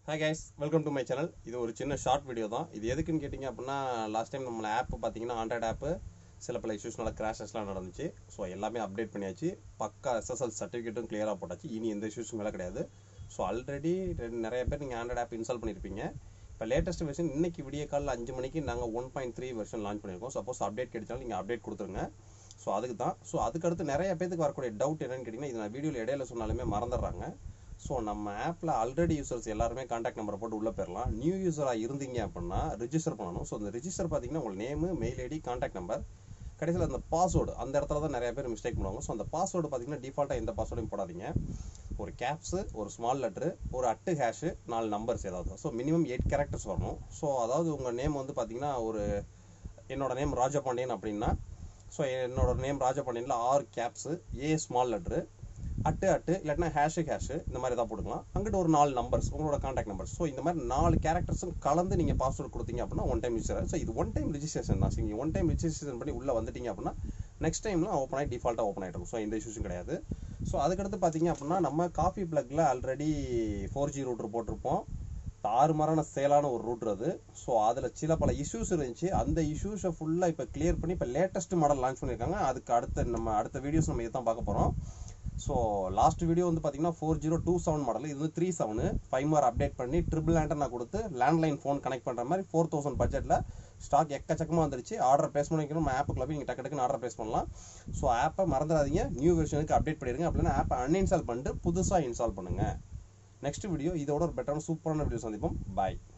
hi guys welcome to my channel இது ஒரு சின்ன ஷார்ட் வீடியோ தான் இது எதுக்குன்னு கேட்டிங்க அப்படின்னா லாஸ்ட் டைம் நம்மள ஆப் பார்த்தீங்கன்னா ஆண்ட்ராய்ட் ஆப்பு சில பல இஷ்யூஸ்னால கிராஷஸ்லாம் நடந்துச்சு ஸோ எல்லாமே அப்டேட் பண்ணியாச்சு பக்கா எஸ்எஸ்எல் சர்டிஃபிகேட்டும் கிளியராக போட்டாச்சு இனி எந்த இஷ்யூஸும் மேலே கிடையாது ஸோ ஆல்ரெடி நிறைய பேர் நீங்கள் ஆண்ட்ராய்ட் ஆப் இன்ஸ்டால் பண்ணியிருப்பீங்க இப்போ லேட்டஸ்ட் வெர்ஷன் இன்னைக்கு விடிய காலையில் அஞ்சு மணிக்கு நாங்கள் one point three version launch பண்ணியிருக்கோம் சப்போஸ் அப்டேட் கிடைச்சாலும் நீங்கள் அப்டேட் கொடுத்துருங்க ஸோ அதுக்கு தான் ஸோ அதுக்கடுத்து நிறைய பேருக்கு வரக்கூடிய டவுட் என்னன்னு கேட்டிங்கன்னா இது நான் வீடியோவில் இடையில சொன்னாலுமே மறந்துடுறாங்க ஸோ நம்ம ஆப்பில் ஆல்ரெடி யூசர்ஸ் எல்லாருமே காண்டாக்ட் நம்பரை போட்டு உள்ளே போயிடலாம் நியூ யூஸராக இருந்தீங்க அப்படின்னா ரிஜிஸ்டர் பண்ணணும் ஸோ அந்த ரிஜிஸ்டர் பார்த்தீங்கன்னா உங்கள் name mail ID contact number கடைசியில் அந்த பாஸ்வேர்டு அந்த இடத்துல தான் நிறைய பேர் மிஸ்டேக் பண்ணுவாங்க ஸோ அந்த பாஸ்வேர்டு பார்த்தீங்கன்னா டிஃபால்ட்டாக எந்த பாஸ்வேர்டையும் போடாதீங்க ஒரு கேப்ஸு ஒரு ஸ்மால் லெட்ரு ஒரு அட்டு ஹேஷு நாலு நம்பர்ஸ் ஏதாவது ஸோ மினிமம் எயிட் கேரக்டர்ஸ் வரணும் ஸோ அதாவது உங்கள் நேம் வந்து பார்த்தீங்கன்னா ஒரு என்னோட நேம் ராஜபாண்டியன் அப்படின்னா ஸோ என்னோட நேம் ராஜபாண்டியனில் ஆறு caps A small letter at at இல்லாட்டினா ஹேஷு ஹேஷு இந்த மாதிரி தான் போட்டுக்கலாம் அங்கிட்ட ஒரு நாலு நம்பர்ஸ் உங்களோட காண்டாக்ட் நம்பர்ஸ் ஸோ இந்த மாதிரி நாலு கேரக்டர்ஸும் கலந்து நீங்கள் பாஸ்வேர்டு கொடுத்தீங்க அப்படின்னா ஒன் டைம் யூஸ் ஸோ இது ஒன் டைம் ரிஜிஸ்ட்ரேஷன் தான் நீங்கள் ஒன் டைம் ரிஜிஸ்ட்ரேஷன் பண்ணி உள்ளே வந்துட்டீங்க அப்படின்னா நெக்ஸ்ட் டைம்லாம் ஓப்பன் ஆகி டிஃபால்ட்டாக ஓப்பன் ஆகிடும் ஸோ எந்த இஷ்யூஸும் கிடையாது ஸோ அதுக்கடுத்து பார்த்தீங்க அப்படின்னா நம்ம காஃபி பிளக்கில் ஆல்ரெடி ஃபோர் ஜி ரூட்ரு போட்டிருப்போம் தாறுமாறான சேலான ஒரு ரூட்ரு அது ஸோ அதில் சில பல இஷ்யூஸ் இருந்துச்சு அந்த இஷ்யூஸை ஃபுல்லாக இப்போ கிளியர் பண்ணி இப்போ லேட்டஸ்ட் மாடல் லான்ச் பண்ணியிருக்காங்க அதுக்கு அடுத்த நம்ம அடுத்த வீடியோஸ் நம்ம இதை தான் பார்க்க போகிறோம் ஸோ லாஸ்ட் வீடியோ வந்து பார்த்தீங்கன்னா four zero two seven model இது வந்து த்ரீ செவனு ஃபைவ் மார் அப்டேட் பண்ணி ட்ரிபிள் நான் கொடுத்து லேண்ட்லைன் ஃபோன் கனெக்ட் பண்ணுற மாதிரி ஃபோர் தௌசண்ட் பட்ஜெட்டில் ஸ்டாக் எக்கச்சக்கமாக வந்துருச்சு ஆர்டர் ப்ளேஸ் பண்ணிக்கணும் நம்ம ஆப்புக்குள்ள போய் நீங்கள் டக்கு டக்குன்னு ஆர்டர் ப்ளேஸ் பண்ணலாம் ஸோ ஆப்பை மறந்துடாதீங்க நியூ வெர்ஷனுக்கு அப்டேட் பண்ணிடுங்க அப்படின்னா ஆப்பை அன்இன்ஸ்டால் பண்ணிட்டு புதுசாக இன்ஸ்டால் பண்ணுங்கள் நெக்ஸ்ட் வீடியோ இதோட ஒரு பெட்டரான சூப்பரான வீடியோ சந்திப்போம் பாய்